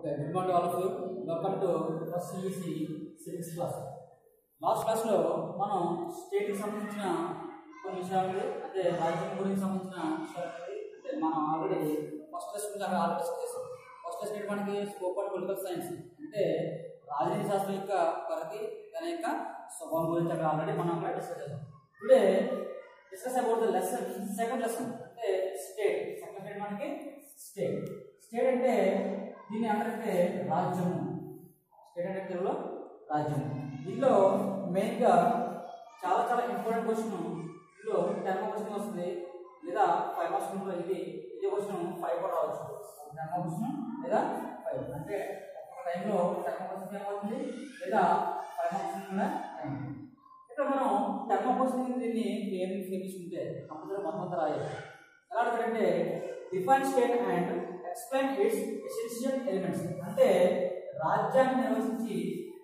Okay good morning all of you welcome to first CEC civics class last క్లాస్లో మనం స్టేట్కి సంబంధించిన కొన్ని విషయాలు అంటే రాజ్యం గురించి సంబంధించిన విషయాలు అంటే మనం ఆల్రెడీ ఫస్ట్ క్లాస్ గురించి ఆల్రెడీ డిస్కస్ చేసాం ఫస్ట్ క్లాస్ ఏంటి మనకి స్కోప్ ఆఫ్ పొలిటికల్ సైన్స్ అంటే రాజనీతి శాస్త్రం యొక్క పరిధి దాని యొక్క స్వభావం గురించి అక్కడ ఆల్రెడీ మనం అక్కడ డిస్కస్ చేసాం today discuss about the lesson second lesson అంటే స్టేట్ సెకండ్ స్టేట్ మనకి స్టేట్ స్టేట్ అంటే దీన్ని ఏమంటారంటే రాజ్యము స్టేట్ అంటే తెలుగులో రాజ్యం దీనిలో మెయిన్గా చాలా చాలా ఇంపార్టెంట్ క్వశ్చన్ ఇందులో టెన్ క్వశ్చన్ వస్తుంది లేదా ఫైవ్ మార్క్స్ ఉంటుంది ఇది ఇది క్వశ్చన్ ఫైవ్ కూడా రావచ్చు టెన్ క్వశ్చన్ లేదా ఫైవ్ అంటే ఒక టైంలో టెన్ క్వశ్చన్ ఏమవుతుంది లేదా ఫైవ్ మార్క్స్ కూడా అయింది ఇక్కడ మనం టెన్ క్వశ్చన్ దీన్ని ఏం తీసుకుంటే కంపల్సరీ మొత్తం అంతా రాయాలి ఎలా అడుగుతారంటే define state and explain its essential elements అంటే రాజ్యాన్ని నిర్వచించి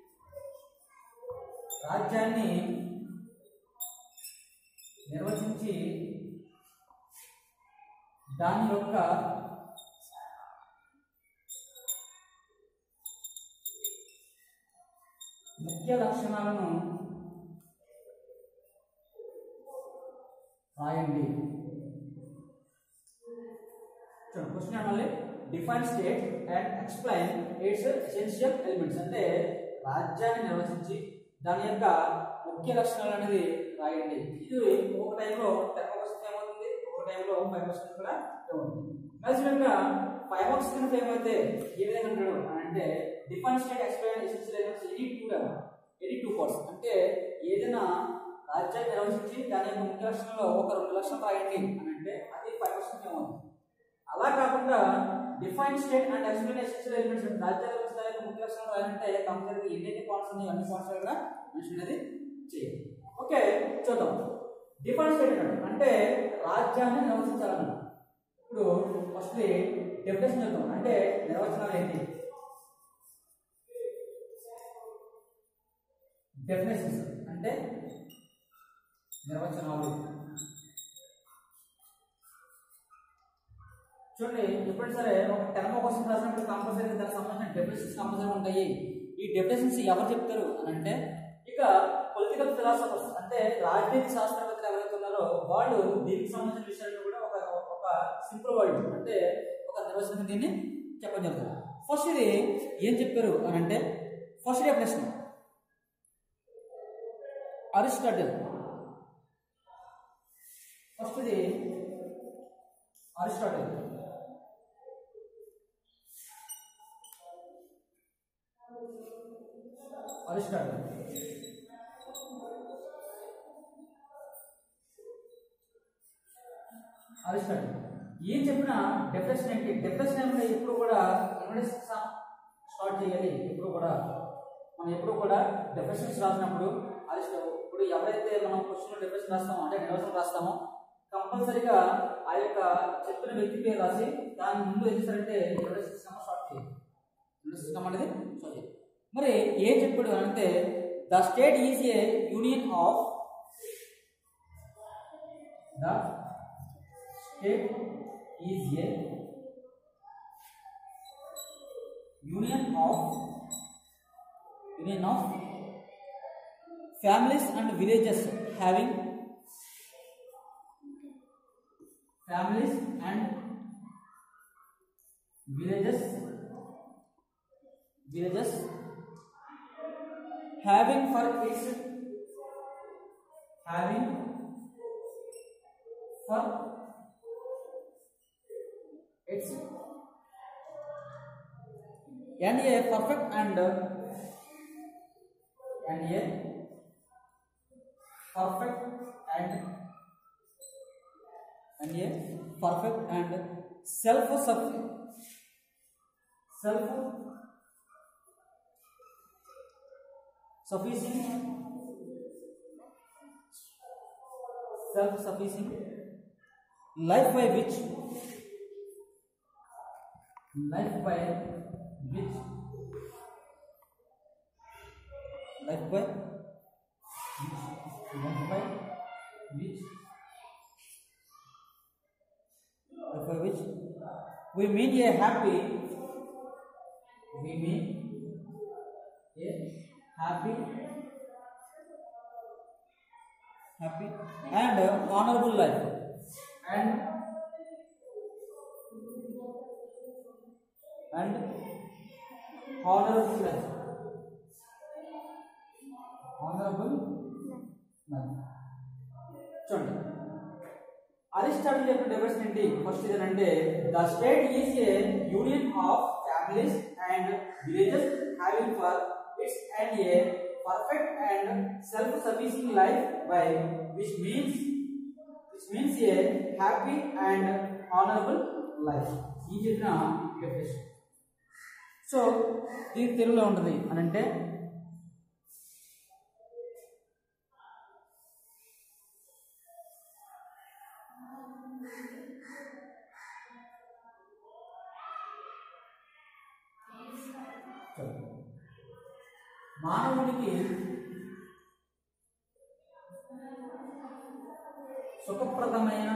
రాజ్యాన్ని నిర్వచించి దాని యొక్క ముఖ్య లక్షణాలను రాయండి చూడండి క్వశ్చన్ మళ్ళీ define state and explain its essential elements అంటే రాజ్యాన్ని నిర్వచించి దాని యొక్క ముఖ్య లక్షణాలు అనేది రాయండి ఇది ఒక టైంలో టెన్ పర్సెంట్ ఏమవుతుంది ఒక టైంలో ఫైవ్ పర్సెంట్ కూడా ఏమవుతుంది మ్యాక్సిమంగా ఫైవ్ మార్క్స్ కింద ఫేమ్ అయితే ఏ విధంగా ఉంటాడు అని అంటే define state explain essential elements any two any two parts అంటే ఏదైనా రాజ్యాన్ని నిర్వచించి దాని యొక్క ముఖ్య లక్షణంలో ఒక రెండు లక్షలు రాయండి అని అంటే అది ఫైవ్ పర్సెంట్ ఏమవుతుంది అలా కాకుండా define state and explain essential elements రాజ్యాల గురించి దాని యొక్క ముఖ్య లక్షణాలు రాయాలంటే కంపల్సరీ ఎన్ని పాయింట్స్ ఉన్నాయి అన్ని పాయింట్స్ కూడా మెన్షన్ అనేది చేయాలి ఓకే చూద్దాం డిఫైన్ స్టేట్ అంటే రాజ్యాన్ని నిర్వచించాలన్న ఇప్పుడు ఫస్ట్ డెఫినేషన్ చూద్దాం అంటే నిర్వచనాలు ఏంటి డెఫినేషన్స్ అంటే నిర్వచనాలు చూడండి ఎప్పుడు సరే ఒక టెర్మ్ క్వశ్చన్ రాసినప్పుడు కంపల్సరీ దానికి సంబంధించిన డెఫినేషన్స్ కంపల్సరీ ఉంటాయి ఈ డెఫినేషన్స్ ఎవరు చెప్తారు అని అంటే ఇక పొలిటికల్ ఫిలాసఫర్స్ అంటే రాజనీతి శాస్త్రవేత్తలు ఎవరైతే ఉన్నారో వాళ్ళు దీనికి సంబంధించిన విషయాలు కూడా ఒక ఒక సింపుల్ వర్డ్ అంటే ఒక నిర్వచనం దీన్ని చెప్పడం జరుగుతుంది ఫస్ట్ ఇది ఏం చెప్పారు అని అంటే ఫస్ట్ డెఫినేషన్ అరిస్టాటిల్ ఫస్ట్ ఇది అరిస్టాటిల్ అరిస్టాటిల్ అరిస్టాటిల్ ఏం చెప్పిన డెఫినేషన్ ఏంటి డెఫినేషన్ ఏమంటే ఎప్పుడు కూడా ఇన్వెస్ట్ స్టార్ట్ చేయాలి ఎప్పుడు కూడా మనం ఎప్పుడు కూడా డెఫినేషన్స్ రాసినప్పుడు అరిస్టో ఇప్పుడు ఎవరైతే మనం క్వశ్చన్ డెఫినేషన్ రాస్తామో అంటే నిర్వచనం రాస్తామో కంపల్సరీగా ఆ యొక్క చెప్పిన వ్యక్తి పేరు రాసి దాని ముందు ఏం చేస్తారంటే ఇన్వెస్ట్ సిస్టమ్ స్టార్ట్ చేయాలి ఇన్వెస్ట్ సిస్టమ్ అనేది స్టార్ట్ చేయాలి మరి ఏం చెప్పాడు అంటే the state is a union of the state is a union of union of families and villages having families and villages villages having for its having for its and a perfect and and a perfect and and a perfect and self sufficient self sufficient self sufficient life by which life by which life by which life by which life by which we mean a happy we mean a happy happy and honorable life and and honorable life honorable life చూడండి Aristotle యొక్క definition ఏంటి first ఇదేనంటే the state is a union of families and villages having for its and a perfect and self sufficing life by which means which means a happy and honourable life ఈ చెప్పిన definition so దీని తెలుగులో ఉంటుంది అని అంటే మానవునికి సుఖప్రదమైన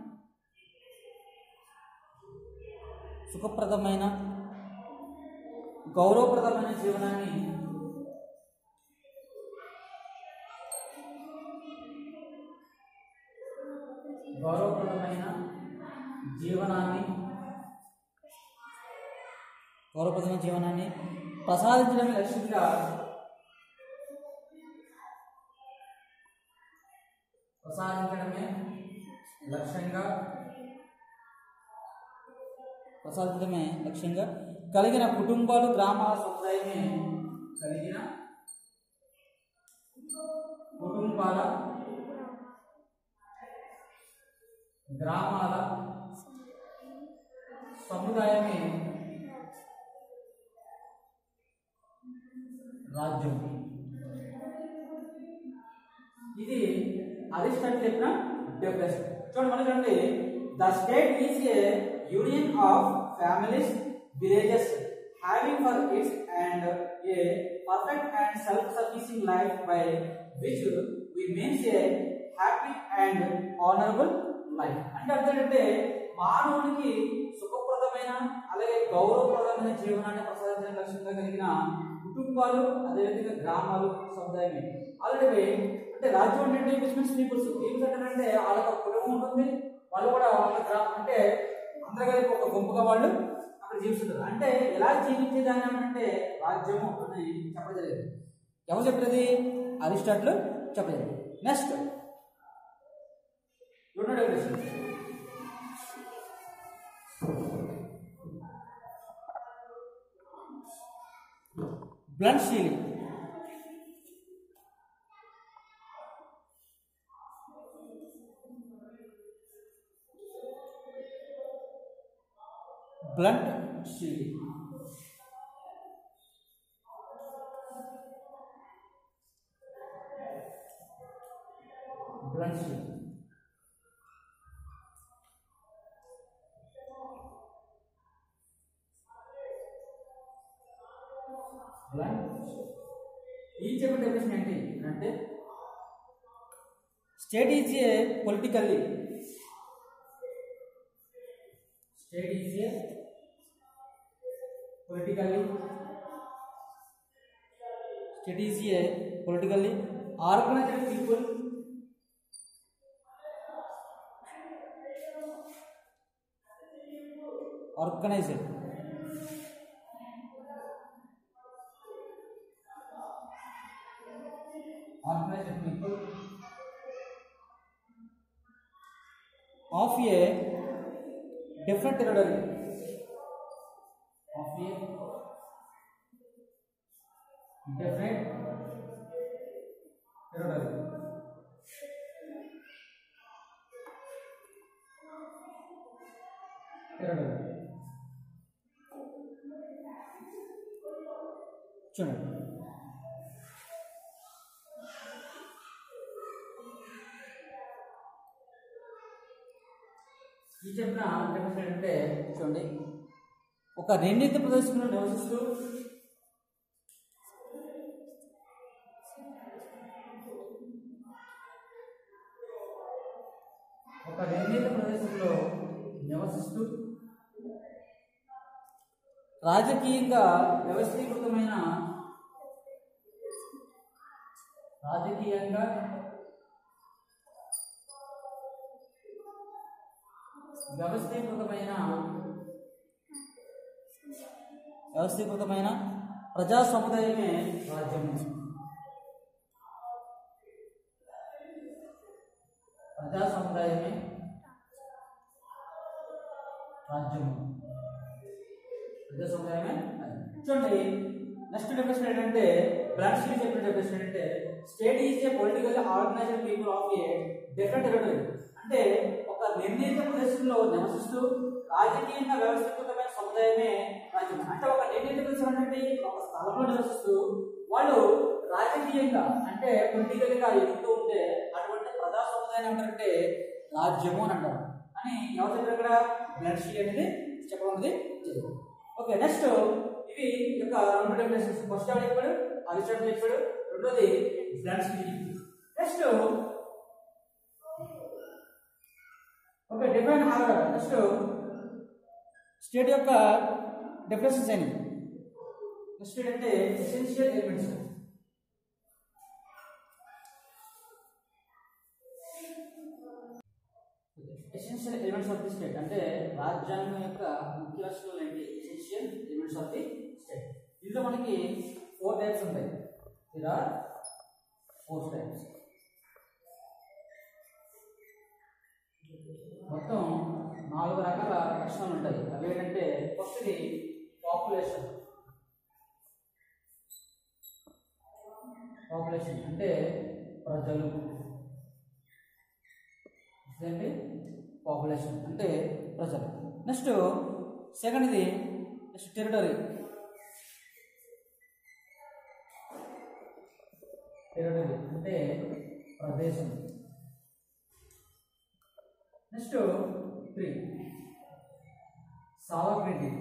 సుఖప్రదమైన గౌరవప్రదమైన జీవనాన్ని గౌరవప్రదమైన జీవనాన్ని గౌరవప్రదమైన జీవనాన్ని ప్రసాదించడమే లక్ష్యంగా ప్రసాదించడమే లక్ష్యంగా ప్రసాదించడమే లక్ష్యంగా కలిగిన కుటుంబాలు గ్రామాల సముదాయమే కలిగిన కుటుంబాల గ్రామాల సముదాయమే రాజ్యం ఇది అరిస్టాటిల్ చెప్పిన డెఫినేషన్ చూడండి మళ్ళీ చూడండి the state is a union of families villages having for its and a perfect and self sufficing life by which we means a happy and honourable life అంటే అర్థం ఏంటంటే మానవునికి సుఖప్రదమైన అలాగే గౌరవప్రదమైన జీవనాన్ని ప్రసాదించడం లక్ష్యంగా కలిగిన కుటుంబాలు అదేవిధంగా గ్రామాలు సముదాయమే ఆల్రెడీ అంటే రాజ్యం అంటే విచ్ మీన్స్ పీపుల్స్ పీపుల్స్ అంటే వాళ్ళకి ఒక కుటుంబం ఉంటుంది వాళ్ళు కూడా ఒక గ్రామం అంటే అందరు కలిపి ఒక గుంపుగా వాళ్ళు అక్కడ జీవిస్తుంటారు అంటే ఎలా జీవించేదాన్ని అంటే రాజ్యము అని చెప్పడం జరిగింది ఎవరు చెప్పేది అరిస్టాటిల్ చెప్పలేదు నెక్స్ట్ రెండో definition Bluntschli blunt shielding. Blunt shielding. Blunt ఈ చెప్పిన డెఫినేషన్ ఏంటి అంటే state is a politically state is a politically state is a politically organized people organized organized people of a different territory of a different territory. Territory. చూడండి ఈ చెప్పిన definition అంటే చూడండి ఒక నిర్ణీత ప్రదేశంలో నివసిస్తూ ఒక నిర్ణీత ప్రదేశంలో నివసిస్తూ రాజకీయంగా వ్యవస్థీకృతమైన రాజకీయంగా వ్యవస్థీకృతమైన వ్యవస్థీకృతమైన ప్రజా సముదాయమే రాజ్యం ప్రజా సముదాయమే రాజ్యము ప్రజా సముదాయమే రాజ్యం. చూడండి నెక్స్ట్ డెఫినేషన్ ఏంటంటే బ్రాంచ్ చెప్పిన డెఫినేషన్ ఏంటంటే state is a political organised people of a different territory అంటే ఒక నిర్ణీత ప్రదేశంలో నివసిస్తూ రాజకీయంగా వ్యవస్థీకృతమైన సముదాయమే రాజ్యం అంటే ఒక నిర్ణీత ప్రదేశం అంటే ఒక స్థలంలో నివసిస్తూ వాళ్ళు రాజకీయంగా అంటే పొలిటికల్ గా ఎదుగుతూ ఉంటే అటువంటి ప్రజా సముదాయం ఏంటంటే రాజ్యము అని అంటారు అని ఎవరు చెప్పారు ఇక్కడ బ్లడ్ షీ అనేది చెప్పడం అనేది జరిగింది ఓకే నెక్స్ట్ ఇవి ఈ యొక్క రెండు డెఫినేషన్స్ ఫస్ట్ ఎవరు చెప్పాడు అరిస్టాటిల్ చెప్పాడు రెండోది Bluntschli next okay different harder next state యొక్క డెఫినేషన్స్ అయినవి నెక్స్ట్ అంటే essential elements essential elements of the state అంటే రాజ్యాంగం యొక్క ముఖ్య లక్షణాలు ఏంటి essential elements of the state ఇందులో మనకి ఫోర్ టైప్స్ ఉంటాయి ఇలా ఫోర్ టైప్స్ మొత్తం నాలుగు రకాల లక్షణాలు ఉంటాయి అవి ఏంటంటే ఫస్ట్ది పాపులేషన్ పాపులేషన్ అంటే ప్రజలు ఏంటి పాపులేషన్ అంటే ప్రజలు నెక్స్ట్ సెకండ్ది నెక్స్ట్ టెరిటరీ టెరిటరీ అంటే ప్రదేశం నెక్స్ట్ త్రీ సావర్నిటీ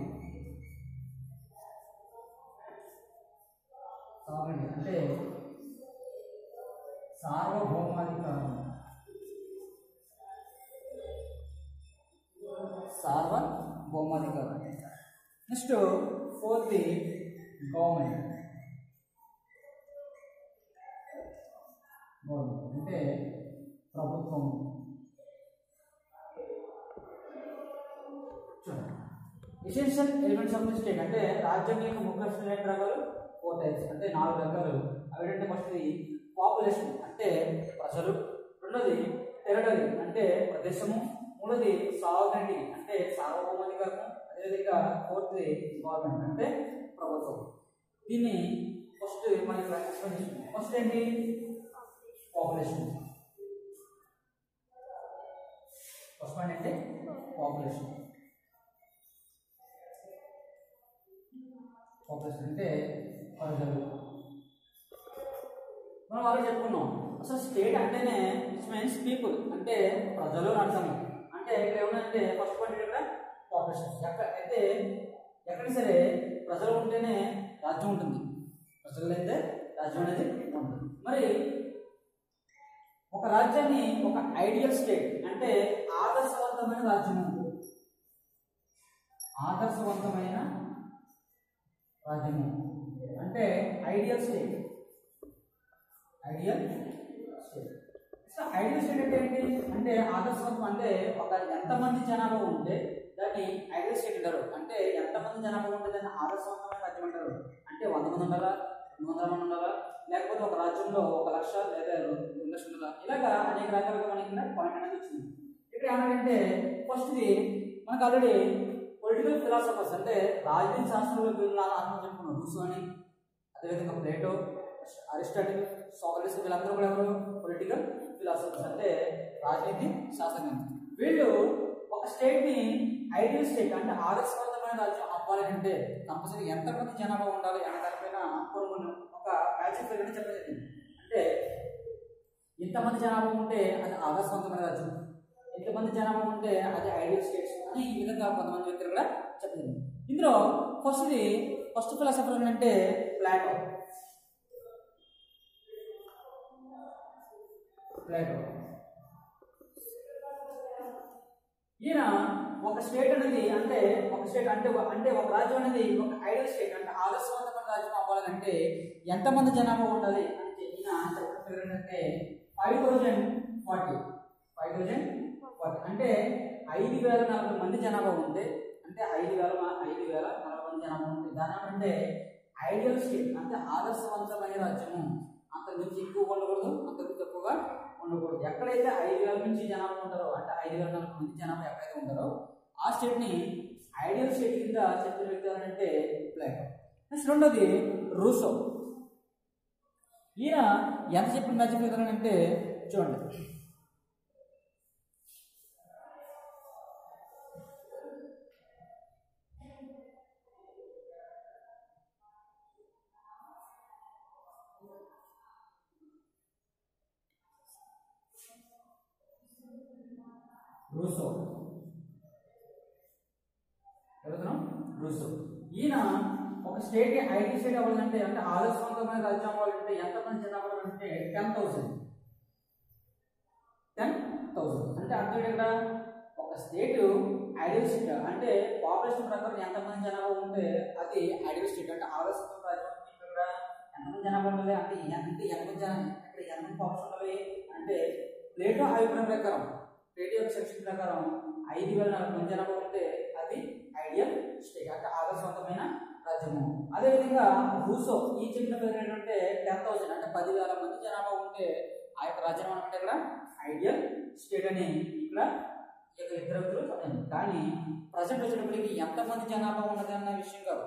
సావర్నిటీ అంటే సార్వభౌమాధికారం సార్వభౌమాధికారం నెక్స్ట్ ఫోర్త్ గవర్నమెంట్ గవర్నమెంట్ అంటే ప్రభుత్వం చూడండి essential elements of the state అంటే రాజ్యాంగం యొక్క ముఖ్య లక్షణాలు ఏంటి రకాలు ఫోర్ టైప్స్ అంటే నాలుగు రకాలు అవి ఏంటంటే ఫస్ట్ది పాపులేషన్ అంటే ప్రజలు రెండోది టెరిటరీ అంటే ప్రదేశము మూడోది సావరణి అంటే సార్వభౌమాధికారము అదేవిధంగా ఫోర్త్ది గవర్నమెంట్ అంటే ప్రభుత్వం దీన్ని ఫస్ట్ మనకి ఎక్స్ప్లెయిన్ చేస్తుంది ఫస్ట్ ఏంటి పాపులేషన్ ఫస్ట్ పాయింట్ అంటే పాపులేషన్ పాపులేషన్ అంటే ప్రజలు మనం వాళ్ళు చెప్పుకున్నాం అసలు స్టేట్ అంటేనే ఇట్స్ మీన్స్ పీపుల్ అంటే ప్రజలు అని అర్థం అంటే ఇక్కడ ఏమంటే ఫస్ట్ పాయింట్ ఇక్కడ పాపులేషన్ ఎక్కడ అయితే ఎక్కడ సరే ప్రజలు ఉంటేనే రాజ్యం ఉంటుంది ప్రజలు అయితే రాజ్యం అనేది ఉంటుంది మరి ఒక రాజ్యాన్ని ఒక ఐడియల్ స్టేట్ అంటే ఆదర్శవంతమైన రాజ్యము ఆదర్శవంతమైన రాజ్యము అంటే ideal state ideal state so ideal state అంటే ఏంటి అంటే ఆదర్శవంతం అంటే ఒక ఎంతమంది జనాభా ఉంటే దాన్ని ఐడియల్ స్టేట్ అంటారు అంటే ఎంతమంది జనాభా ఉంటే దాన్ని ఆదర్శవంతమైన రాజ్యం అంటారు అంటే వంద మంది ఉండాలా రెండు వందల మంది ఉండాలా లేకపోతే ఒక రాజ్యంలో ఒక లక్ష లేదా రెండు లక్షలు ఉండాలా ఇలాగా అనేక రకాలుగా మనకి ఇక్కడ పాయింట్ అనేది వచ్చింది ఇక్కడ ఏమంటే ఫస్ట్ది మనకు ఆల్రెడీ పొలిటికల్ ఫిలాసఫర్స్ అంటే రాజకీయ శాస్త్రంలో వీళ్ళని ఆత్మ చెప్పుకున్నాం రూసో అని అదేవిధంగా ప్లేటో అరిస్టాటిల్ సోక్రటిస్ వీళ్ళందరూ కూడా ఎవరు పొలిటికల్ ఫిలాసఫర్స్ అంటే రాజనీతి శాస్త్రజ్ఞులు వీళ్ళు ఒక స్టేట్ ని ఐడియల్ స్టేట్ అంటే ఆదర్శవంతమైన రాజ్యం అవ్వాలి అంటే కంపల్సరీ ఎంతమంది జనాభా ఉండాలి అనే దానిపైన కొన్ని ఒక మ్యాజిక్ ఫిగర్ చెప్పడం జరిగింది అంటే ఇంతమంది జనాభా ఉంటే అది ఆదర్శవంతమైన రాజ్యం ఎంతమంది జనాభా ఉంటే అది ఐడియల్ స్టేట్స్ అని ఈ విధంగా కొంతమంది వ్యక్తులు కూడా చెప్పలేదు ఇందులో ఫస్ట్ది ఫస్ట్ ఫిలాసఫర్ ఏంటంటే ప్లాటో ప్లాటో ఈయన ఒక స్టేట్ అనేది అంటే ఒక స్టేట్ అంటే ఒక- అంటే ఒక రాజ్యం అనేది ఒక ఐడియల్ స్టేట్ అంటే ఆదర్శవంతమైన రాజ్యం అవ్వాలంటే ఎంతమంది జనాభా ఉండాలి అంటే ఈయన చెప్పిన ఫిగర్ ఏంటంటే five thousand forty five thousand forty అంటే ఐదు వేల నలభై మంది జనాభా ఉంటే అంటే ఐదు వేల మ- ఐదు వేల నలభై మంది జనాభా ఉంటే దాని అంటే ఐడియల్ స్టేట్ అంటే ఆదర్శవంతమైన రాజ్యము అంత మించి ఎక్కువ ఉండకూడదు అంత తక్కువగా ఉండకూడదు ఎక్కడైతే ఐదు వేల నుంచి జనాభా ఉంటారో అంటే ఐదు వేల నలభై మంది జనాభా ఎక్కడైతే ఉంటారో ఆ స్టేట్ ని ఐడియల్ స్టేట్ కింద చెప్పిన వ్యక్తి ఎవరంటే ప్లేటో నెక్స్ట్ రెండోది రూసో ఈయన ఎంత చెప్పిన మ్యాజిక్ అంటే చూడండి రూసో చదువుతున్నాం రూసో ఈయన ఒక స్టేట్ ఐటీ స్టేట్ అవ్వాలంటే అంటే ఆదర్శవంతమైన రాజ్యం అవ్వాలంటే ఎంతమంది జనాభా అంటే టెన్ థౌసండ్ టెన్ థౌసండ్ అంటే అర్థం ఏంటి ఇక్కడ ఒక స్టేట్ ఐడియల్ స్టేట్ అంటే పాపులేషన్ ప్రకారం ఎంతమంది జనాభా ఉంటే అది ఐడియల్ స్టేట్ అంటే ఆదర్శవంతమైన రాజ్యం అంటే ఇక్కడ ఎంతమంది జనాభా ఉండాలి అంటే ఎ- అంటే ఎంతమంది జన ఇక్కడ ఎంతమంది పాపులేషన్ ఉండాలి అంటే ప్లేటో అభిప్రాయం ప్రకారం ప్లేటో యొక్క సెక్షన్ ప్రకారం ఐదు వేల నలభై మంది జనాభా ఉంటే అది ఐడియల్ స్టేట్ అంటే ఆదర్శవంతమైన రాజ్యము అదేవిధంగా రూసో ఈ చెప్పిన పేరు ఏంటంటే టెన్ థౌసండ్ అంటే పదివేల మంది జనాభా ఉంటే ఆ యొక్క రాజ్యం అనమాట ఇక్కడ ఐడియల్ స్టేట్ అని ఇక్కడ ఈ యొక్క ఇద్దరు వ్యక్తులు చెప్పండి కానీ ప్రజెంట్ వచ్చేటప్పటికి ఎంతమంది జనాభా ఉన్నది అన్న విషయం కాదు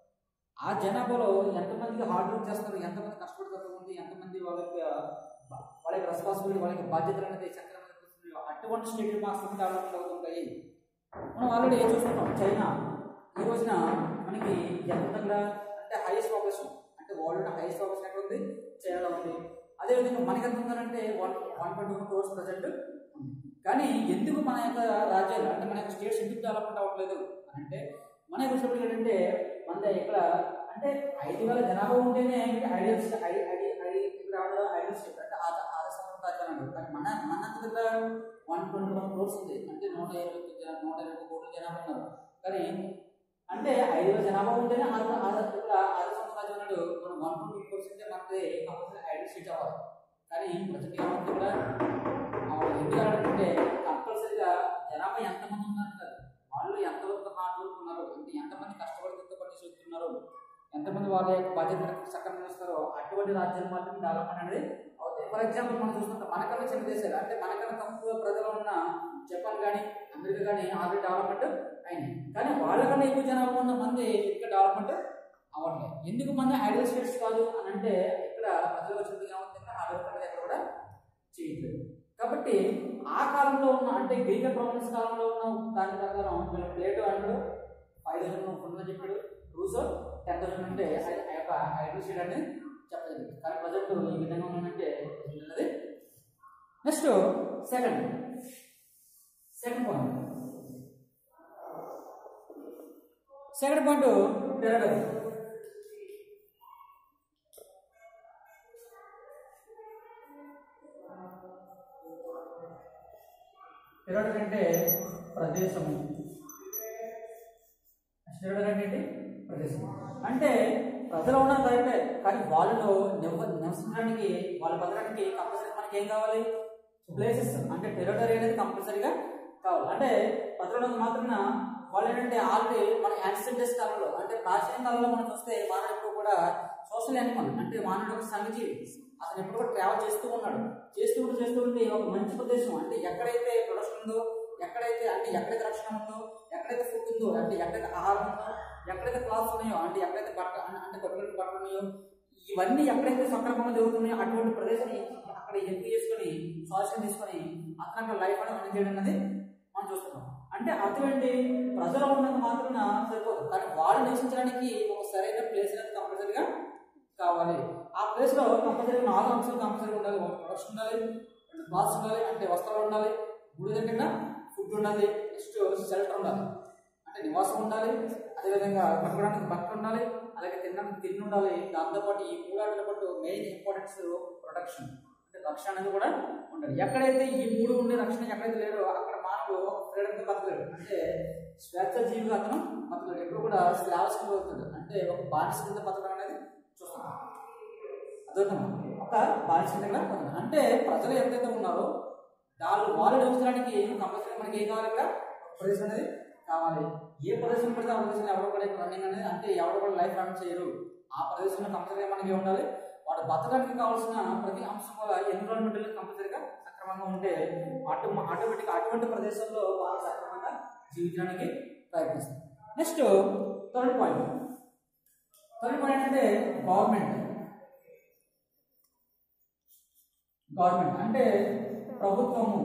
ఆ జనాభాలో ఎంతమందికి హార్డ్ వర్క్ చేస్తారు ఎంతమంది కష్టపడుతూ ఉంది ఎంతమంది వాళ్ళ యొక్క వాళ్ళ యొక్క రెస్పాన్సిబిలిటీ వాళ్ళ యొక్క బాధ్యతలు అనేది సక్రమంగా తీసుకుంటున్నారో అటువంటి స్టేట్ మాత్రమే డెవలప్మెంట్ అవుతుంటాయి మనం ఆల్రెడీ ఏం చూసుకుంటాం చైనా ఈ రోజున మనకి ఎంత దగ్గర అంటే హైయెస్ట్ పాపులేషన్ అంటే వరల్డ్ హైయెస్ట్ పాపులేషన్ ఎక్కడ ఉంది చైనాలో ఉంది అదేవిధంగా మనకి ఎంత ఉందంటే one one point two crores present ఉంది కానీ ఎందుకు మన యొక్క రాజ్యాలు అంటే మన యొక్క స్టేట్స్ ఎందుకు డెవలప్మెంట్ అవ్వట్లేదు అని అంటే మన యొక్క వచ్చేటప్పుడు ఏంటంటే మన ఇక్కడ అంటే ఐదు వేల జనాభా ఉంటేనే ఐడియల్స్ ఐడి ఐడి ఐడి ఇక్కడ ఐడియల్ స్టేట్ అంటే ఆద ఆదర్శమైన రాజ్యాలు అంటారు కానీ మన మన దగ్గర వన్ ట్వంటీ వన్ క్రోర్స్ ఉంది అంటే నూట ఇరవై ఒక్క జన- నూట ఇరవై ఒక్క కోట్ల జనాభా ఉన్నారు కానీ అంటే ఐదు వేల జనాభా ఉంటేనే ఆద ఆద ఇక్కడ ఆదర్శ రాజ్యం అన్నాడు మనం వన్ ట్వంటీ క్రోర్స్ అంటే మనది కంపల్సరీ ఐడియల్ స్టేట్ అవ్వాలి కానీ ప్రజెంట్ ఏమవుతుంది ఇక్కడ ఎందుకు అంటే కంపల్సరీగా జనాభా ఎంతమంది ఉన్నారు కదా వాళ్ళు ఎంతవరకు హార్డ్ వర్క్ ఉన్నారు అంటే ఎంతమంది కష్టపడి పని చేస్తున్నారు ఎంతమంది వాళ్ళ యొక్క బాధ్యతలు సక్రమంగా ఇస్తారో అటువంటి రాజ్యాలు మాత్రం డెవలప్మెంట్ అనేది అవుతాయి ఫర్ ఎగ్జాంపుల్ మనం చూసుకుంటే మనకన్నా చిన్న దేశాలు అంటే మనకన్నా తక్కువ ప్రజలు ఉన్న జపాన్ కానీ అమెరికా కానీ ఆల్రెడీ డెవలప్మెంట్ అయింది కానీ వాళ్ళకన్నా ఎక్కువ జనాభా ఉన్న మంది ఇక్కడ డెవలప్మెంట్ అవ్వట్లేదు ఎందుకు మన ఐడియల్ స్టేట్స్ కాదు అని అంటే ఇక్కడ ప్రజలు వచ్చింది ఏమవుతుంది అభివృద్ధి ఎక్కడ కూడా చేయట్లేదు కాబట్టి ఆ కాలంలో ఉన్న అంటే గ్రీక్ ప్రాబ్లమ్స్ కాలంలో ఉన్న దాని ప్రకారం వీళ్ళు ప్లేటో అంటాడు ఫైవ్ థౌసండ్ ఉంటుందని చెప్పాడు రూసో టెన్ థౌసండ్ అంటే ఆ- ఆ యొక్క ఐడియల్ స్టేట్ అని చెప్పలేదు కానీ ప్రజెంట్ ఈ విధంగా ఉందంటే ఉన్నది next second second point second point territory territory అంటే ప్రదేశము టెరడరీ అంటే ఏంటి? ప్రదేశం అంటే ప్రజలు ఉన్నారు కరెక్టే కానీ వాళ్ళు నివ నివసించడానికి వాళ్ళు బతకడానికి కంపల్సరీ మనకి ఏం కావాలి ప్లేసెస్ అంటే టెరిటరీ అనేది కంపల్సరీగా కావాలి అంటే ప్రజలు మాత్రాన వాళ్ళు ఏంటంటే ఆల్రెడీ మన యాక్సిడెంటస్ కాలంలో అంటే ప్రాచీన కాలంలో మనం చూస్తే మానవుడు ఎప్పుడు కూడా సోషల్ యానిమల్ అంటే మానవుడు ఒక సంఘజీవి అతను ఎప్పుడు కూడా ట్రావెల్ చేస్తూ ఉన్నాడు చేస్తూ ఉంటూ చేస్తూ ఉంటే ఒక మంచి ప్రదేశం అంటే ఎక్కడైతే ప్రొడక్షన్ ఉందో ఎక్కడైతే అంటే ఎక్కడైతే రక్షణ ఉందో ఎక్కడైతే ఫుడ్ ఉందో అంటే ఎక్కడైతే ఆహారం ఉందో ఎక్కడైతే క్లాత్స్ ఉన్నాయో అంటే ఎక్కడైతే బట్ట అన్- అంటే కొట్టుకునే బట్టలు ఉన్నాయో ఇవన్నీ ఎక్కడైతే సక్రమంగా జరుగుతున్నాయో అటువంటి ప్రదేశం అక్కడ ఎంపిక చేసుకొని సొల్యూషన్ తీసుకొని అతను అక్కడ లైఫ్ అనేది మనం చేయడం అనేది మనం చూస్తున్నాం అంటే అర్థం ఏంటి ప్రజలు ఉన్నంత మాత్రాన సరిపోదు కానీ వాళ్ళు నివసించడానికి ఒక సరైన ప్లేస్ అనేది కంపల్సరీగా కావాలి ఆ ప్లేస్ లో కంపల్సరీ నాలుగు అంశాలు కంపల్సరీ ఉండాలి ఒకటి ప్రొడక్షన్ ఉండాలి రెండు బాత్స్ ఉండాలి అంటే వస్త్రాలు ఉండాలి మూడు దగ్గర ఫుడ్ ఉండాలి నెక్స్ట్ షెల్టర్ ఉండాలి అంటే నివాసం ఉండాలి అదేవిధంగా కట్టుకోవడానికి బట్ట ఉండాలి అలాగే తినడానికి తిండి ఉండాలి దాంతోపాటు ఈ మూడు వాటితో పాటు మెయిన్ ఇంపార్టెన్స్ ప్రొటెక్షన్ అంటే రక్షణ అనేది కూడా ఉండాలి ఎక్కడైతే ఈ మూడు ఉండే రక్షణ ఎక్కడైతే లేదో అక్కడ మానవుడు ఫ్రీడమ్ గా బతకలేడు అంటే స్వేచ్ఛ జీవిగా అతను బతకలేడు ఎప్పుడు కూడా స్లావ్స్ కింద బతుకుతాడు అంటే ఒక బానిస కింద బతకడం అనేది చూస్తున్నాం అర్థమవుతుందా ఒక బానిస కింద కూడా బతకడం. అంటే ప్రజలు ఎంతైతే ఉన్నారో వాళ్ళు వాళ్ళు నివసించడానికి కంపల్సరీ మనకి ఏం కావాలి ఇక్కడ ఒక ప్రదేశం అనేది కావాలి ఏ ప్రదేశం పడితే ఆ ప్రదేశంలో ఎవరు కూడా రన్నింగ్ అనేది అంటే ఎవరు కూడా లైఫ్ రన్ చేయరు ఆ ప్రదేశంలో కంపల్సరీగా మనకి ఏం ఉండాలి వాడు బతకడానికి కావాల్సిన ప్రతి అంశం కూడా ఎన్విరాన్మెంటల్ కంపల్సరీగా సక్రమంగా ఉంటే ఆటో ఆటోమేటిక్ అటువంటి ప్రదేశంలో వాళ్ళు సక్రమంగా జీవించడానికి ప్రయత్నిస్తారు next third point third point అంటే గవర్నమెంట్ గవర్నమెంట్ అంటే ప్రభుత్వము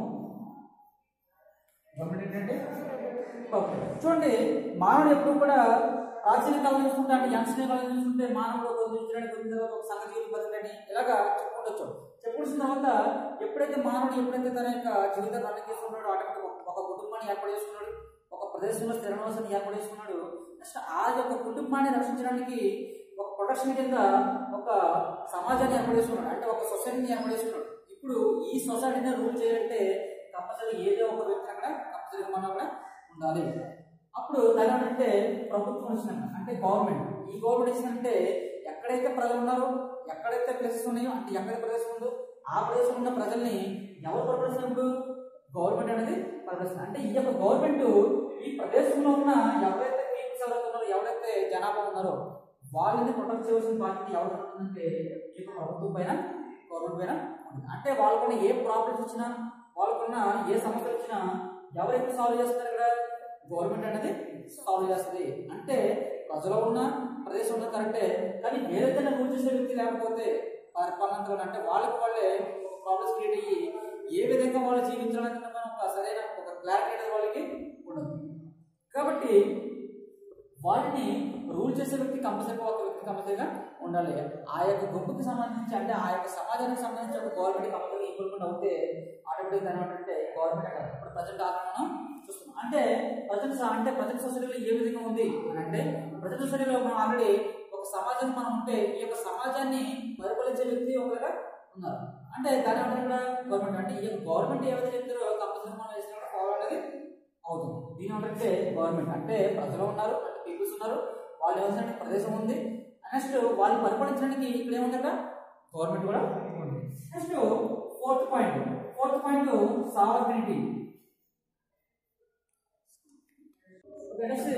గవర్నమెంట్ ఏంటంటే ప్రభుత్వం చూడండి మానవుడు ఎప్పుడు కూడా ప్రాచీన కాలం చూసుకుంటే అంటే యంత్రీయ కాలం చూసుకుంటే మానవుడు ఒక గురించడానికి వచ్చిన తర్వాత ఒక సంఘ జీవితం బతకని ఇలాగా చెప్పుకుంటూ చెప్పుకొచ్చిన తర్వాత ఎప్పుడైతే మానవుడు ఎప్పుడైతే తన యొక్క జీవితాన్ని రన్ చేసుకున్నాడో ఆటోమేటిక్ ఒక కుటుంబాన్ని ఏర్పాటు చేసుకున్నాడు ఒక ప్రదేశంలో స్థిర నివాసాన్ని ఏర్పాటు చేసుకున్నాడు నెక్స్ట్ ఆ యొక్క కుటుంబాన్ని రక్షించడానికి ఒక ప్రొటెక్షన్ కింద ఒక సమాజాన్ని ఏర్పాటు చేసుకున్నాడు అంటే ఒక సొసైటీని ఏర్పాటు చేసుకున్నాడు ఇప్పుడు ఈ సొసైటీని రూల్ చేయాలంటే కంపల్సరీ ఏదో ఒక వ్యక్తి అక్కడ కంపల్సరీ మనం అక్కడ ఉండాలి అప్పుడు దాని అంటే ప్రభుత్వం వచ్చిందంట అంటే గవర్నమెంట్ ఈ గవర్నమెంట్ ఇచ్చిందంటే ఎక్కడైతే ప్రజలు ఉన్నారో ఎక్కడైతే ప్లేసెస్ ఉన్నాయో అంటే ఎక్కడ ప్రదేశం ఉందో ఆ ప్రదేశంలో ఉన్న ప్రజల్ని ఎవరు పరిపాలిస్తున్నప్పుడు గవర్నమెంట్ అనేది పరిపాలిస్తుంది అంటే ఈ యొక్క గవర్నమెంట్ ఈ ప్రదేశంలో ఉన్న ఎవరైతే పీపుల్స్ ఎవరైతే ఉన్నారో ఎవరైతే జనాభా ఉన్నారో వాళ్ళని ప్రొటెక్ట్ చేయవలసిన బాధ్యత ఎవరు ఉంటుందంటే ఈ యొక్క ప్రభుత్వం పైన గవర్నమెంట్ పైన ఉంటుంది అంటే వాళ్ళకున్న ఏ ప్రాబ్లమ్స్ వచ్చినా వాళ్ళకున్న ఏ సమస్యలు వచ్చినా ఎవరైతే సాల్వ్ చేస్తారు ఇక్కడ గవర్నమెంట్ అనేది సాల్వ్ చేస్తుంది అంటే ప్రజలు ఉన్న ప్రదేశం ఉన్న కరెక్టే కానీ వేరేదైనా రూల్ చేసే వ్యక్తి లేకపోతే పరిపాలన అంటే వాళ్ళకి వాళ్ళే ప్రాబ్లమ్స్ క్రియేట్ అయ్యి ఏ విధంగా వాళ్ళు జీవించడానికి మనం ఒక సరైన ఒక క్లారిటీ అనేది వాళ్ళకి ఉండదు కాబట్టి వాటిని రూల్ చేసే వ్యక్తి కంపల్సరీగా ఒక వ్యక్తి కంపల్సరీగా ఉండాలి ఆ యొక్క గుంపుకి సంబంధించి అంటే ఆ యొక్క సమాజానికి సంబంధించి ఒక గవర్నమెంట్ కంపల్సరీ ఇంప్రూవ్మెంట్ అవుతే ఆటోమేటిక్ దాని ఏంటంటే గవర్నమెంట్ కాదు ఇప్పుడు ప్రజెంట్ ఆధారం మనం చూస్తున్నాం అంటే ప్రజెంట్ స- అంటే ప్రజెంట్ సొసైటీలో ఏ విధంగా ఉంది అని అంటే ప్రజెంట్ సొసైటీలో మనం ఆల్రెడీ ఒక సమాజం మనం ఉంటే ఈ యొక్క సమాజాన్ని పరిపాలించే వ్యక్తి ఒకవేళ ఉన్నారు అంటే దాని ఏమంటారు గవర్నమెంట్ అంటే ఈ యొక్క గవర్నమెంట్ ఏవైతే చెప్తారో కంపల్సరీ మనం వేసిన ఫాలో అనేది అవుతుంది దీని ఏంటంటే గవర్నమెంట్ అంటే ప్రజలు ఉన్నారు అంటే పీపుల్స్ ఉన్నారు వాళ్ళు ఏమంటే ప్రదేశం ఉంది నెక్స్ట్ వాళ్ళు పరిపాలించడానికి ఇక్కడ ఏముందట గవర్నమెంట్ కూడా ఉంది next fourth point fourth point sovereignty next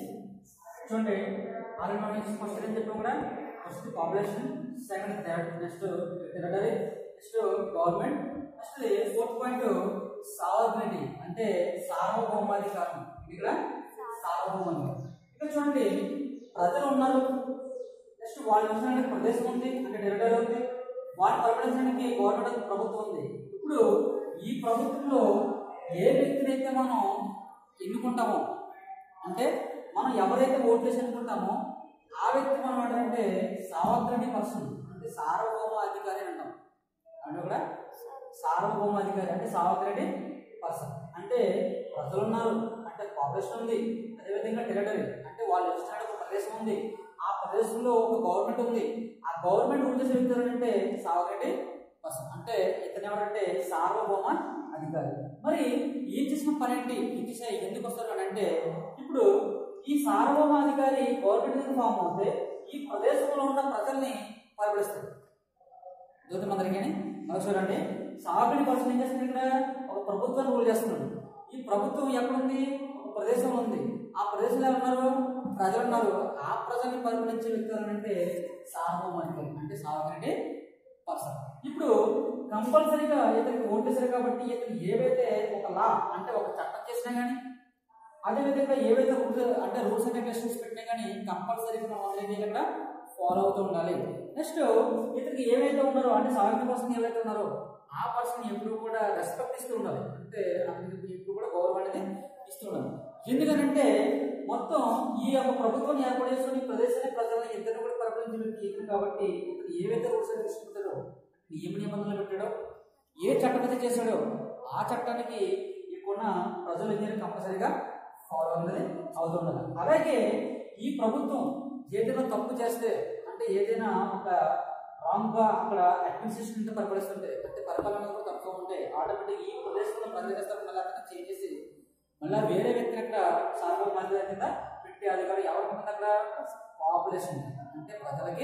చూడండి ఆల్రెడీ ఫస్ట్ ఏం చెప్పాం కూడా first population second third next territory next government next fourth point sovereignty అంటే సార్వభౌమాధికారం ఇది ఇక్కడ సార్వభౌమాధికారం ఇక్కడ చూడండి ప్రజలు ఉన్నారు నెక్స్ట్ వాళ్ళు నివసించడానికి ప్రదేశం ఉంది అంటే టెరిటరీ ఉంది వాళ్ళు పరిపాలించడానికి గవర్నమెంట్ ప్రభుత్వం ఉంది ఇప్పుడు ఈ ప్రభుత్వంలో ఏ వ్యక్తిని అయితే మనం ఎన్నుకుంటామో అంటే మనం ఎవరైతే ఓట్లు వేసి ఎన్నుకుంటామో ఆ వ్యక్తి మనం ఏంటంటే సావర్గణి పర్సన్ అంటే సార్వభౌమ అధికారి అని అంటాం అంటే కూడా సార్వభౌమ అధికారి అంటే సావర్గణి పర్సన్ అంటే ప్రజలు ఉన్నారు అంటే పాపులేషన్ ఉంది అదేవిధంగా టెరిటరీ అంటే వాళ్ళు నివసించడానికి ఒక ప్రదేశం ఉంది ఆ ప్రదేశంలో ఒక గవర్నమెంట్ ఉంది ఆ గవర్నమెంట్ రూల్ చేసే వ్యక్తి ఎవరంటే సావర్గణి పర్సన్ అంటే ఇతను ఎవరంటే సార్వభౌమ అధికారి మరి ఏం చేసిన పని ఏంటి ఈ దిశ ఎందుకు వస్తారు అని అంటే ఇప్పుడు ఈ సార్వభౌమాధికారి గవర్నమెంట్ కింద ఫామ్ అవుతే ఈ ప్రదేశంలో ఉన్న ప్రజల్ని పరిపాలిస్తారు దూతమందరికీ మరి చూడండి సాగుని పర్సన్ ఏం చేస్తుంది ఇక్కడ ఒక ప్రభుత్వం రూల్ చేస్తున్నాడు ఈ ప్రభుత్వం ఎక్కడుంది ఒక ప్రదేశంలో ఉంది ఆ ప్రదేశంలో ఎవరున్నారు ప్రజలు ఉన్నారు ఆ ప్రజల్ని పరిపాలించే వ్యక్తి ఎవరంటే సార్వభౌమాధికారి అంటే సాగుని పర్సన్ ఇప్పుడు కంపల్సరీగా ఇతనికి ఓటేశారు కాబట్టి ఇతను ఏవైతే ఒక లా అంటే ఒక చట్టం చేసినా కానీ అదేవిధంగా ఏవైతే రూల్స్ అంటే రూల్స్ అండ్ రెగ్యులేషన్స్ పెట్టినా కానీ కంపల్సరీగా మనం అనేది ఇక్కడ ఫాలో అవుతూ ఉండాలి నెక్స్ట్ ఇతనికి ఏవైతే ఉన్నారో అంటే సాధారణ పర్సన్ ఏవైతే ఉన్నారో ఆ పర్సన్ ఎప్పుడు కూడా రెస్పెక్ట్ ఇస్తూ ఉండాలి అంటే అతనికి ఎప్పుడు కూడా గౌరవం అనేది ఇస్తూ ఉండాలి ఎందుకనంటే మొత్తం ఈ యొక్క ప్రభుత్వం ఏర్పాటు చేసుకుని ఈ ప్రదేశాన్ని ప్రజలను ఇద్దరు కూడా పరిపాలించే వ్యక్తి ఇతను కాబట్టి ఇతను ఏవైతే రూల్స్ అండ్ రెగ్యులేషన్స్ పెట్టాడో నియమ నిబంధనలు పెట్టాడో ఏ చట్టం అయితే చేశాడో ఆ చట్టానికి ఇప్పుడున్న ప్రజలు ఏదైనా కంపల్సరీగా ఫాలో అనేది అవుతుండాలి అలాగే ఈ ప్రభుత్వం ఏదైనా తప్పు చేస్తే అంటే ఏదైనా ఒక రాంగ్ గా అక్కడ అడ్మినిస్ట్రేషన్ అంటే పరిపాలిస్తుంటే అంటే పరిపాలన కూడా తక్కువ ఉంటే ఆటోమేటిక్ ఈ ప్రదేశంలో ప్రజలు చేస్తారు మళ్ళీ అక్కడ చేంజ్ చేసి మళ్ళీ వేరే వ్యక్తిని అక్కడ సార్వభౌమాధికారి కింద పెట్టే అధికారం ఎవరికి ఉంటుంది అక్కడ పాపులేషన్ అంటే ప్రజలకి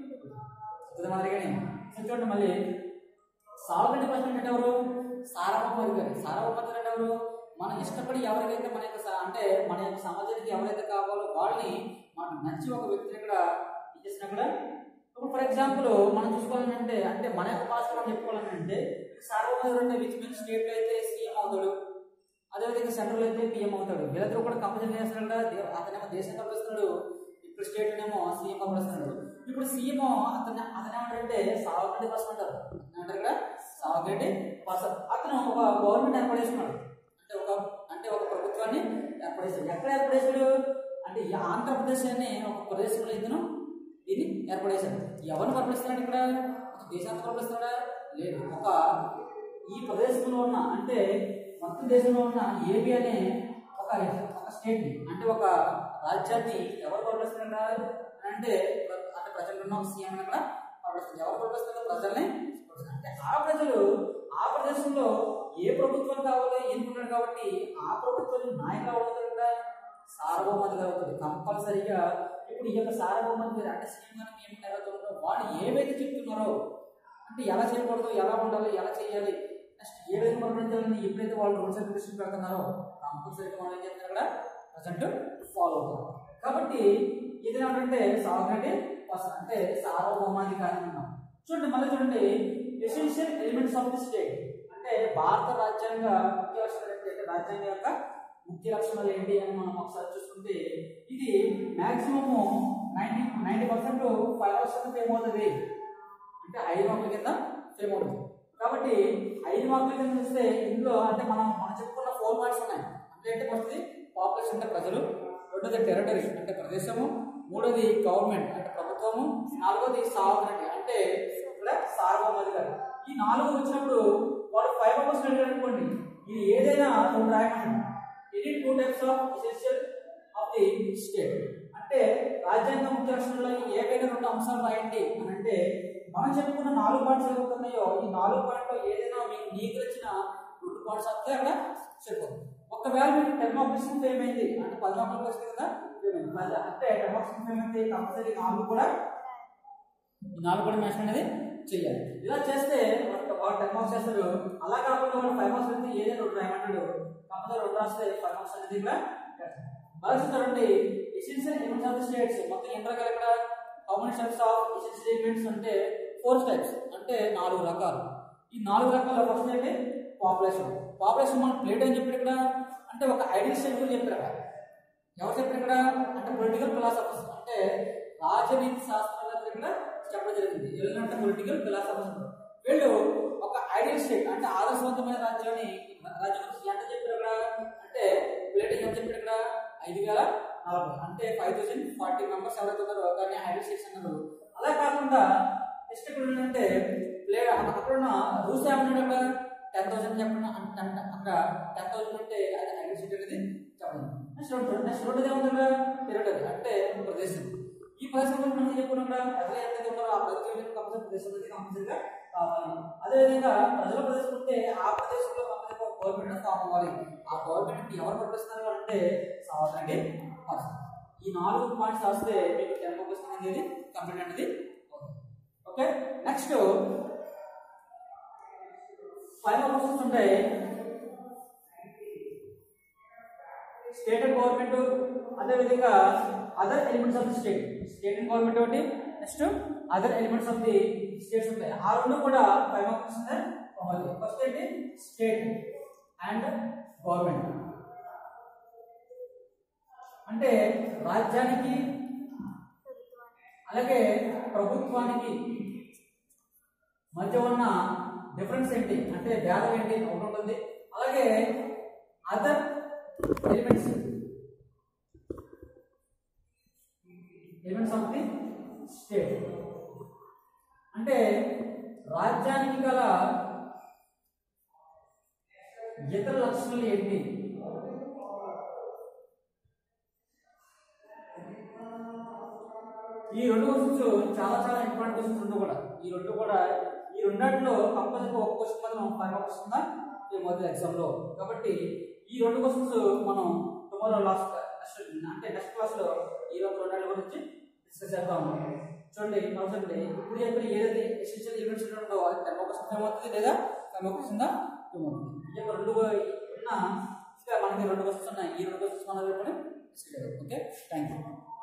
ఇది మాదిరిగానే సో చూడండి మళ్ళీ సాగుగడ్డి ప్రశ్న అంటే ఎవరు సార్వభౌమాధికారి సార్వభౌమాధికారి అంటే ఎవరు మనం ఇష్టపడి ఎవరికైతే మన యొక్క స- అంటే మన యొక్క సమాజానికి ఎవరైతే కావాలో వాళ్ళని మనకు నచ్చి ఒక వ్యక్తిని ఇక్కడ ఇచ్చేసిన కూడా ఇప్పుడు ఫర్ ఎగ్జాంపుల్ మనం చూసుకోవాలంటే అంటే మన యొక్క భాషలో మనం చెప్పుకోవాలంటే సార్వభౌమాధికారి అంటే విచ్ మీన్ స్టేట్ లో అయితే సీఎం అవుతాడు అదేవిధంగా సెంట్రల్ అయితే పిఎం అవుతాడు వీళ్ళిద్దరూ కూడా కంపల్సరీ చేస్తున్నాడు అతనేమో దేశం కల్పిస్తున్నాడు ఇప్పుడు స్టేట్ ఏమో సీఎం కల్పిస్తున్నాడు ఇప్పుడు సీఎం అతను అతను ఏమంటారంటే సావగడ్డి పర్సన్ అంటారు ఏమంటారు ఇక్కడ సావగడ్డి పర్సన్ అతను ఒక గవర్నమెంట్ ఏర్పాటు చేసుకున్నాడు అంటే ఒక అంటే ఒక ప్రభుత్వాన్ని ఏర్పాటు చేశాడు ఎక్కడ ఏర్పాటు చేశాడు అంటే ఈ ఆంధ్రప్రదేశ్ అనే ఒక ప్రదేశంలో ఇతను దీన్ని ఏర్పాటు చేశాడు ఎవరిని పరిపాలిస్తున్నాడు ఇక్కడ ఒక దేశాన్ని పరిపాలిస్తున్నాడా లేదు ఒక ఈ ప్రదేశంలో ఉన్న అంటే మొత్తం దేశంలో ఉన్న ఏబి అనే ఒక ఒక స్టేట్ అంటే ఒక రాజ్యాన్ని ఎవరు పరిపాలిస్తున్నారు అంటే ప్ర- అంటే ప్రజలు ఉన్న ఒక సీఎం కూడా పరిపాలిస్తున్నారు ఎవరు పరిపాలిస్తున్నారు ప్రజల్ని అంటే ఆ ప్రజలు ఆ ప్రదేశంలో ఏ ప్రభుత్వం కావాలో ఎన్నుకున్నాడు కాబట్టి ఆ ప్రభుత్వాన్ని నాయకులు అవుతారు కదా సార్వభౌమాధికారి అవుతుంది కంపల్సరీగా ఇప్పుడు ఈ యొక్క సార్వభౌమాధికారి అంటే సీఎం గారికి ఏమి జరుగుతుందో వాడు ఏవైతే చెప్తున్నారో అంటే ఎలా చేయకూడదు ఎలా ఉండాలి ఎలా చేయాలి నెక్స్ట్ ఏ విధంగా పరిపాలించాలని ఎప్పుడైతే వాళ్ళు రూల్స్ అండ్ రెగ్యులేషన్ పెడుతున్నారో కంపల్సరీగా మనం ఏం చేస్తున్నారు కూడా ప్రజెంట్ ఫాలో అవుతాం కాబట్టి ఇది ఏంటంటే సాగునంటే పర్సన్ అంటే సార్వభౌమాధికారి అన్నాం చూడండి మళ్ళీ చూడండి essential elements of the state అంటే భారత రాజ్యాంగ ముఖ్య లక్షణాలు ఏంటి అంటే రాజ్యాంగం యొక్క ముఖ్య లక్షణాలు ఏంటి అని మనం ఒకసారి చూసుకుంటే ఇది maximum ninety ninety percent five percent ఏమవుతుంది అంటే ఐదు మార్కుల కింద ఫేమ్ అవుతుంది కాబట్టి ఐదు మార్కుల కింద చూస్తే ఇందులో అంటే మనం మనం చెప్పుకున్న ఫోర్ పార్ట్స్ ఉన్నాయి అంటే ఏంటి ఫస్ట్ది పాపులేషన్ అంటే ప్రజలు రెండోది టెరిటరీ అంటే ప్రదేశము మూడోది గవర్నమెంట్ అంటే ప్రభుత్వము నాలుగోది సావరణి అంటే ఇక్కడ సార్వభౌమాధికారి ఈ నాలుగు వచ్చినప్పుడు వాడు ఫైవ్ మెంబర్స్ అడిగాడు అనుకోండి ఇది ఏదైనా రెండు రాయమంటాడు any two types of essential of the state అంటే రాజ్యాంగ ముఖ్య లక్షణంలో ఏవైనా రెండు అంశాలు రాయండి అని అంటే మనం చెప్పుకున్న నాలుగు పాయింట్స్ ఏమవుతున్నాయో ఈ నాలుగు పాయింట్లో ఏదైనా మీకు నీకు వచ్చిన రెండు పాయింట్స్ వస్తే అక్కడ సరిపోతుంది ఒకవేళ మీకు టెన్ మార్క్స్ ఫేమ్ అయింది అంటే పది మార్కులకు వస్తుంది కదా ఫేమ్ అయింది పది అంటే టెన్ మార్క్స్ ఫేమ్ అయింది కంపల్సరీ నాలుగు కూడా ఈ నాలుగు కూడా మెన్షన్ అనేది చెయ్యాలి ఇలా చేస్తే వాడు- వాడు టెన్ మార్క్స్ చేస్తాడు అలా కాకుండా వాడు ఫైవ్ మార్క్స్ అయితే ఏదైనా రెండు రాయమంటాడు కంపల్సరీ రెండు రాస్తే ఫైవ్ మార్క్స్ అనేది కూడా మరొక చూడండి essential elements of the states మొత్తం ఎన్ని రకాలు ఇక్కడ how many types of essential elements అంటే ఫోర్ టైప్స్ అంటే నాలుగు రకాలు ఈ నాలుగు రకాల ఫస్ట్ ఏంటి పాపులేషన్ పాపులేషన్ మనం ప్లేట్ అని చెప్పాడు ఇక్కడ అంటే ఒక ఐడియల్ స్టేట్ గురించి చెప్పారు అక్కడ ఎవరు చెప్పారు ఇక్కడ అంటే పొలిటికల్ ఫిలాసఫర్స్ అంటే రాజనీతి శాస్త్రవేత్తలు ఇక్కడ చెప్పడం జరిగింది ఎవరంటే పొలిటికల్ ఫిలాసఫర్స్ వీళ్ళు ఒక ఐడియల్ స్టేట్ అంటే ఆదర్శవంతమైన రాజ్యాన్ని రాజ్యం గురించి ఎంత చెప్పారు ఇక్కడ అంటే ప్లేట్ ఎంత చెప్పారు ఇక్కడ ఐదు వేల నలభై అంటే ఫైవ్ థౌసండ్ ఫార్టీ మెంబర్స్ ఎవరైతే ఉన్నారో దాన్ని ఐడియల్ స్టేట్స్ అన్నారు అలా కాకుండా నెక్స్ట్ ఇక్కడ ఏంటంటే ప్లేట్ అక్కడ ఉన్న రూల్స్ ఏమన్నాడు అక్కడ టెన్ థౌసండ్ చెప్పండి అంటే అంటే అక్కడ టెన్ థౌసండ్ అంటే అది ఐడియల్ స్టేట్ అనేది చెప్పండి నెక్స్ట్ రెండు నెక్స్ట్ రెండోది ఏముంది టెరిటరీ అంటే ప్రదేశం ఈ ప్రదేశం గురించి మనం చెప్పుకున్నాం ప్రజలు ఎంతైతే ఉన్నారో ఆ ప్రదేశం కంపల్సరీ ప్రదేశం అనేది కంపల్సరీగా కావాలి అదేవిధంగా ప్రజల ప్రదేశం ఉంటే ఆ ప్రదేశంలో కంపల్సరీ ఒక గవర్నమెంట్ ఫామ్ అవ్వాలి ఆ గవర్నమెంట్ ఎవరు పనిపిస్తున్నారు అంటే సావరండి ఈ నాలుగు పాయింట్స్ రాస్తే మీకు టెన్ ఫోకస్ అనేది కంప్లీట్ అనేది ఓకే నెక్స్ట్ ఫైవ్ క్వశ్చన్స్ ఉంటాయి స్టేట్ అండ్ గవర్నమెంట్ అదేవిధంగా other elements of the state state and government ఒకటి next other elements of the states ఉంటాయి ఆ రెండు కూడా ఫైవ్ మార్క్స్ ఉన్నాయి ఫస్ట్ ఏంటి స్టేట్ అండ్ గవర్నమెంట్ అంటే రాజ్యానికి అలాగే ప్రభుత్వానికి మధ్య ఉన్న డిఫరెన్స్ ఏంటి అంటే భేదం ఏంటి ఒకటి ఉంటుంది అలాగే other elements elements of the state అంటే రాజ్యానికి గల ఇతర లక్షణాలు ఏంటి ఈ ఈ రెండు క్వశ్చన్స్ చాలా చాలా ఇంపార్టెంట్ క్వశ్చన్స్ రెండు కూడా ఈ రెండు కూడా ఈ రెండాటిలో కంపల్సరీ ఒక క్వశ్చన్ మాత్రం ఫైవ్ మార్క్స్ వస్తుందా ఈ మొదటి ఎగ్జామ్ లో కాబట్టి ఈ రెండు క్వశ్చన్స్ మనం టుమారో లాస్ట్ అంటే నెక్స్ట్ క్లాస్ లో ఈ రెండు రెండాటి గురించి డిస్కస్ చేద్దాం చూడండి అవసరం ఇప్పుడు చెప్పిన ఏదైతే ఎసెన్షియల్ ఈవెంట్స్ ఉంటాడో అది టెన్ మార్క్స్ ఏమవుతుంది లేదా ఫైవ్ మార్క్స్ ఉందా టూ అవుతుంది ఈ యొక్క రెండు ఉన్న ఇంకా మనకి రెండు క్వశ్చన్స్ ఉన్నాయి ఈ రెండు క్వశ్చన్స్ మనం చెప్పండి ఓకే థ్యాంక్ యూ